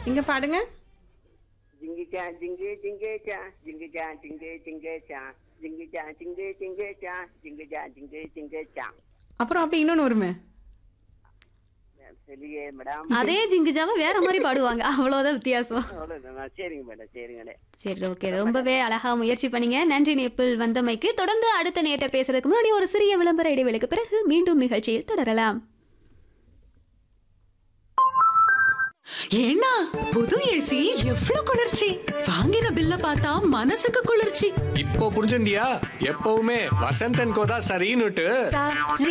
இங்க பாடுங்க ஜிங்கு சா ஜிங்கு ஜிங்கு சா ஜிங்கு சா ஜிங்கு ஜிங்கு சா ஜிங்கு சா ஜிங்கு ஜிங்கு சா ஜிங்கு சா ஜிங்கு ஜிங்கு சா அப்புறம் அப்படி இன்னொன்னு வருமே சரியே மேடம் அதே ஜிங்குஜாவை வேற மாதிரி பாடுவாங்க அவ்வளவுதான் வித்தியாசம் அவ்வளவுதான் சரிங்க மேடம் சரிங்க சரி ஓகே ரொம்பவே அழகா முயற்சி பண்ணீங்க நன்றி நேப்பிள் வந்தமைக்கு தொடர்ந்து அடுத்த நேரத்தை பேசுறதுக்கு முன்னாடி ஒரு சிறிய விளம்பர இடைவேளைக்கு பிறகு மீண்டும் நிகழ்ச்சியில் தொடரலாம் ஏன்னா புது ஏசி எவ்வளவு குளிர்ச்சி வாங்கின பில்ல பார்த்தா மனசுக்கு குளிர்ச்சி இப்போ புரிஞ்சுண்டியா எப்பவுமே வசந்தன் கோதா சரின்னுட்டு